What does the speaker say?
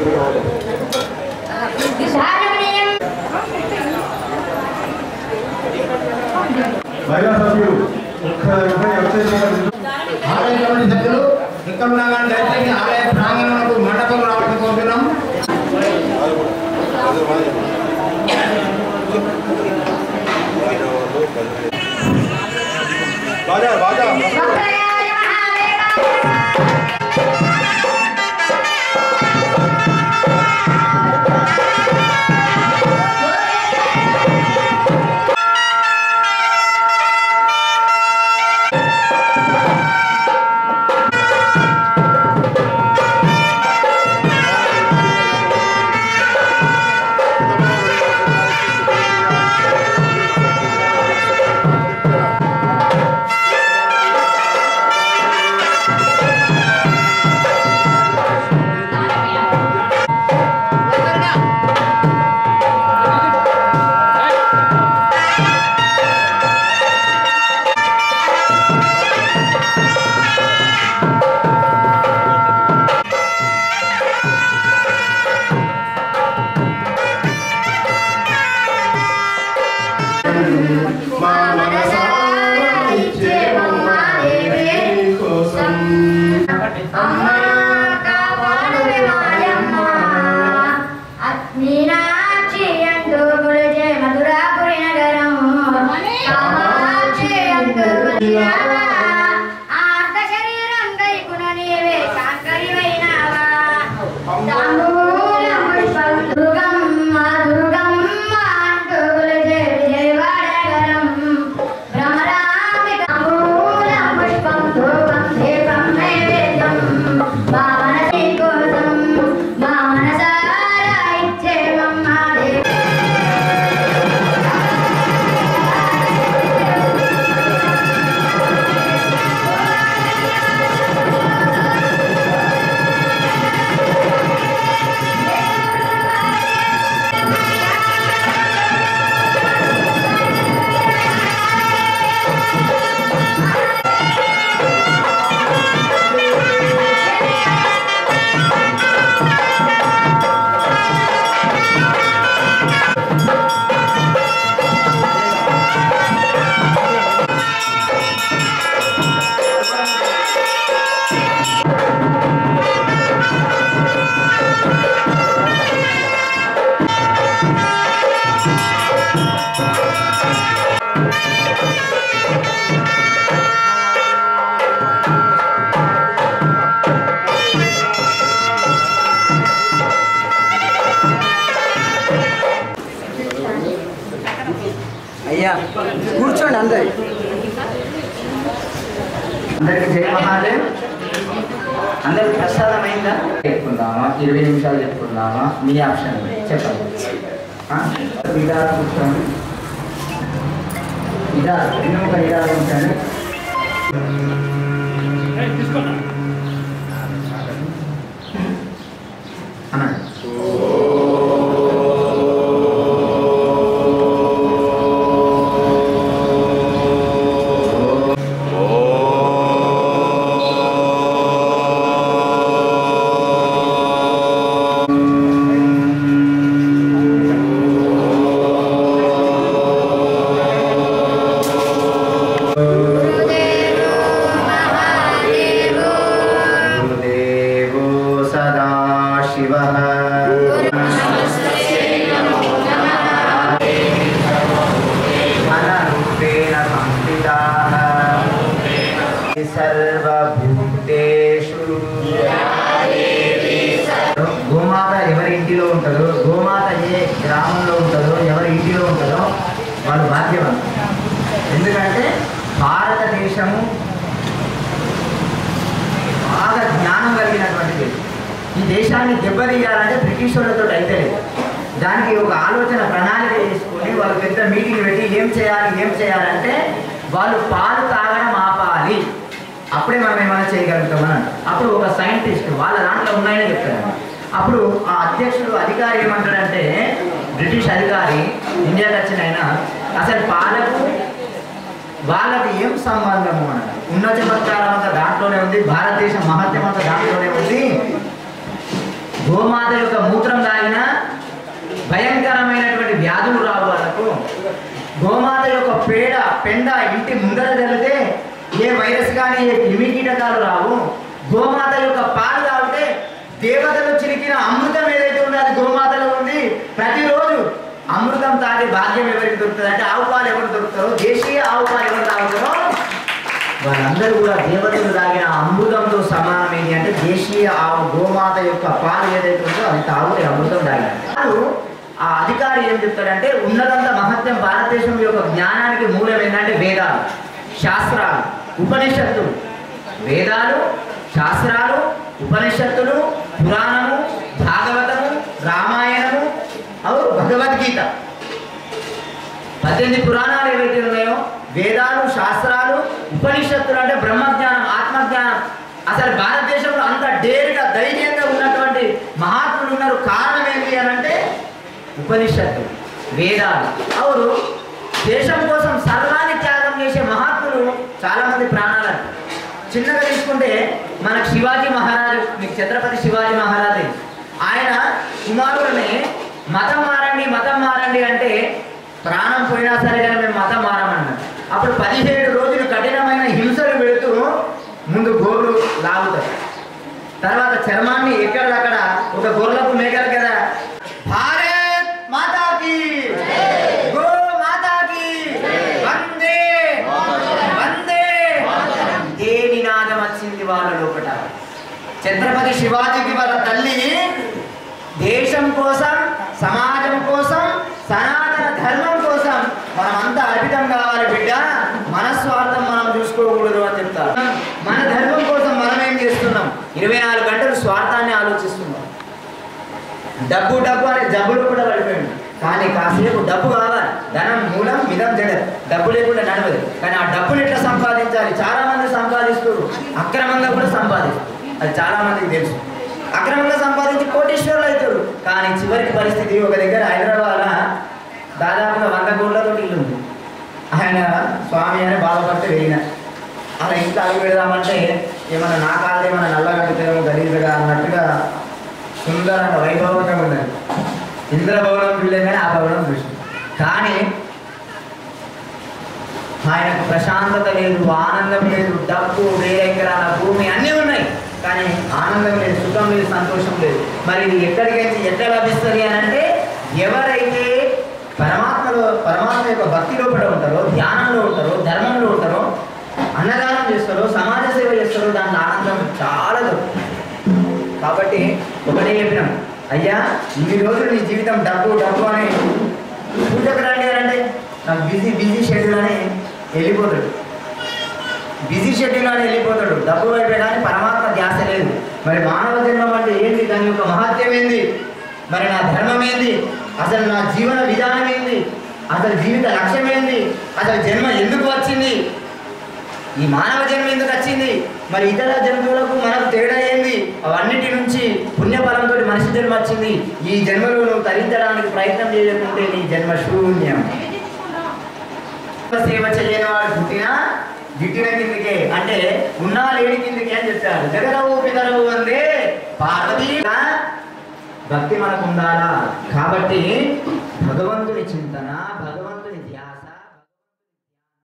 మహిళా సభ్యులు ఒక్క రూపాయి వచ్చేసి ఆలయ కమిటీ సభ్యులు ఇక్కడ ఉన్నా కానీ దయచేసి ఆలయ ప్రాంగణంలో మండపం రావాలని కోరుతున్నాం బాజా బాజా మా మనసారా ఇచ్చేమమ్మా దేవి కోసం అమ్మా కాపాడువే మాయమ్మ మీనాక్షి అంటూ కొలిచే మధురాపురి నగరం కామాక్షి అంటూ కొలిచావా ఆర్త శరీరం గైకున నీవే శాంకరివైనావా తాంబూలం పుష్పం దుర్గమ్మ దుర్గమ్మ అంటూ కొలిచే విజయవాడ నగరం భ్రమరాంబిక తాంబూలం పుష్పం ధూపం దీపం నైవేద్యం మా మనసి కోసం మా మనసారా ఇచ్చేవమ్మ దేవి అయ్యా కూర్చోండి అందరు అందరికి జయ మహాదేవ్ అందరికి ప్రసాదం అయిందా చెప్పుకుందామా ఇరవై నిమిషాలు చెప్పుకుందామా మీ ఆప్షన్ చెప్పండి ఆ? ఇదా కూర్చోండి ఇదా ఎన్నో ఇదా ఉంచండి అన్నాడు గురుదేవో సదా శివ మనరూపేణ సంస్థితా సర్వభూతేషు గోమాత ఎవరి ఇంటిలో ఉంటుందో గోమాత ఏ గ్రామంలో ఉంటుందో ఎవరి ఇంటిలో ఉంటుందో వాళ్ళు భాగ్యవంతులు ఎందుకంటే భారతదేశము బాగా జ్ఞానం కలిగినటువంటి దేశం ఈ దేశాన్ని దెబ్బతీయాలంటే బ్రిటిష్ వాళ్ళతో అయితే లేదు దానికి ఒక ఆలోచన ప్రణాళిక చేసుకొని వాళ్ళు పెద్ద మీటింగ్ పెట్టి ఏం చేయాలి ఏం చేయాలంటే వాళ్ళు పాలు తాగడం ఆపాలి అప్పుడే మనం ఏమైనా చేయగలుగుతామని అంటారు. అప్పుడు ఒక సైంటిస్ట్ వాళ్ళ దాంట్లో ఉన్నాయని చెప్తారు అప్పుడు ఆ అధ్యక్షుడు అధికారి ఏమంటాడంటే బ్రిటిష్ అధికారి ఇండియాకి వచ్చిన ఆయన అసలు పాలకు వాళ్ళకి ఏం సంబంధము అన్నాడు ఉన్న చమత్కారం అంతా దాంట్లోనే ఉంది భారతదేశం మహత్యం అంతా దాంట్లోనే ఉంది గో గోమాత యొక్క మూత్రం తాగిన భయంకరమైనటువంటి వ్యాధులు రావు వాళ్ళకు గోమాత యొక్క పేడ పెండ ఇంటి ముందర జరిగితే ఏ వైరస్ కానీ ఏ క్రిమి కీటకాలు రావు గోమాత యొక్క పాలు తాగితే దేవతలు చిరికిన అమృతం ఏదైతే ఉందో అది గోమాతలో ఉంది ప్రతిరోజు అమృతం తాగే భాగ్యం ఎవరికి దొరుకుతుంది అంటే ఆవు పాలు ఎవరు దొరుకుతారో దేశీయ ఆవు పాలు ఎవరు తాగుతారో వాళ్ళందరూ కూడా దేవతలు తాగిన అమృతంతో సమానమేది అంటే దేశీయ ఆవు గోమాత యొక్క పాలు ఏదైతే ఉందో అది తాగుతే అమృతం తాగినట్టు ఆ అధికారి ఏం చెప్తాడంటే ఉన్నదంత మహత్యం భారతదేశం యొక్క జ్ఞానానికి మూలం ఏంటంటే వేదాలు శాస్త్రాలు ఉపనిషత్తులు వేదాలు శాస్త్రాలు ఉపనిషత్తులు పురాణము భాగవతము రామాయణము అవు భగవద్గీత పద్దెనిమిది పురాణాలు ఏవైతే ఉన్నాయో వేదాలు శాస్త్రాలు ఉపనిషత్తులు అంటే బ్రహ్మజ్ఞానం ఆత్మజ్ఞానం అసలు భారతదేశంలో అంత డేరుగా ధైర్యంగా ఉన్నటువంటి మహాత్ములు ఉన్నారు కారణం ఏంటి అని అంటే ఉపనిషత్తులు వేదాలు అవును దేశం కోసం సర్వాన్ని త్యాగం చేసే మహాత్ములు చాలా మంది ప్రాణాలు చిన్నగా తీసుకుంటే మనకు శివాజీ మహారాజు మీకు ఛత్రపతి శివాజీ మహారాజు ఆయన కుమారులని మతం మారండి మతం మారండి అంటే ప్రాణం పోయినా సరే కానీ మేము మతం మారమన్నారు అప్పుడు పదిహేడు రోజులు కఠినమైన హింసలు పెడుతూ ముందు గోర్లు లాగుతారు తర్వాత చర్మాన్ని ఎక్కడక్కడ ఒక గొర్రెలకు మేకలు కదా భారత్ మాతాకి గో మాతాకి వందే వందే ఏ నినాదం వచ్చింది వాళ్ళ లోపల ఛత్రపతి శివాజీకి వాళ్ళ తల్లి దేశం కోసం సమాజం కోసం సనాతన ధర్మం కోసం మనం అంతా అర్పితం కావాలి బిడ్డ మన స్వార్థం మనం చూసుకోకూడదు అని చెప్తారు మన ధర్మం కోసం మనం ఏం చేస్తున్నాం ఇరవై నాలుగు గంటలు స్వార్థాన్ని ఆలోచిస్తున్నాం డబ్బు డబ్బు అనే జబ్బులు కూడా పడిపోయింది కానీ కాసేపు డబ్బు కావాలి ధనం మూలం మిదం జడ డబ్బు లేకుండా నడవదు కానీ ఆ డబ్బులు ఎట్లా సంపాదించాలి చాలా మంది సంపాదిస్తారు అక్రమంగా కూడా సంపాదిస్తారు అది చాలా మందికి తెలుసు అక్రమంగా సంపాదించి కోటీశ్వరులు అవుతారు కానీ చివరికి పరిస్థితి ఒక దగ్గర హైదరాబాద్ దాదాపుగా వంద కోట్లతో ఇల్లు ఉంది ఆయన స్వామి అని బాధపడితే వెళ్ళిన అలా ఇంట్లో అడుగు పెడదామంటే ఏమన్నా నా కాళ్ళు ఏమన్నా నల్లగట్టుతామో గలీజుగా అన్నట్టుగా సుందరంగా వైభవంగా ఉన్నది ఇంద్రభవనం చూడగానే ఆ భవనం చూసి కానీ ఆయనకు ప్రశాంతత లేదు ఆనందం లేదు డబ్బు వేరే ఎకరాల భూమి అన్నీ ఉన్నాయి కానీ ఆనందం లేదు సుఖం లేదు సంతోషం లేదు మరి ఇది ఎక్కడికైతే ఎట్లా లభిస్తుంది అని అంటే ఎవరైతే పరమాత్మలో పరమాత్మ యొక్క భక్తి లోపల ఉంటారో ధ్యానంలో ఉంటారో ధర్మంలో ఉంటారో అన్నదానం చేస్తారో సమాజ సేవ చేస్తారో దాంట్లో ఆనందం చాలా దొరుకుతుంది కాబట్టి ఒకటే చెప్పినాం అయ్యా ఇన్ని రోజులు నీ జీవితం డబ్బు డబ్బు అని పూజకు రండి అని అంటే నాకు బిజీ బిజీ షెడ్యూల్ అని వెళ్ళిపోతాడు బిజీ షెడ్యూల్ అని వెళ్ళిపోతాడు డబ్బు వైపే కానీ పరమాత్మ ధ్యాస లేదు మరి మానవ జన్మం అంటే ఏంటి దాని యొక్క మహత్యం ఏంది మరి నా ధర్మం ఏంది అసలు నా జీవన విధానం ఏంది అసలు జీవిత లక్ష్యం ఏంది అసలు జన్మ ఎందుకు వచ్చింది ఈ మానవ జన్మ ఎందుకు వచ్చింది మరి ఇతర జంతువులకు మనకు తేడా ఏంది అవన్నిటి నుంచి పుణ్యఫలంతో మనిషి జన్మ వచ్చింది ఈ జన్మలో నువ్వు తరించడానికి ప్రయత్నం చేయకుంటే నీ జన్మ శూన్యం సేవ చేయని వాడు పుట్టినా గిట్టిన కిందకే అంటే ఉన్నా లేని కిందకే అని చెప్పారు జగరవు పితరవు అందే పార్వతీ భక్తి మనకు ఉండాలా కాబట్టి భగవంతుని చింతన భగవంతుని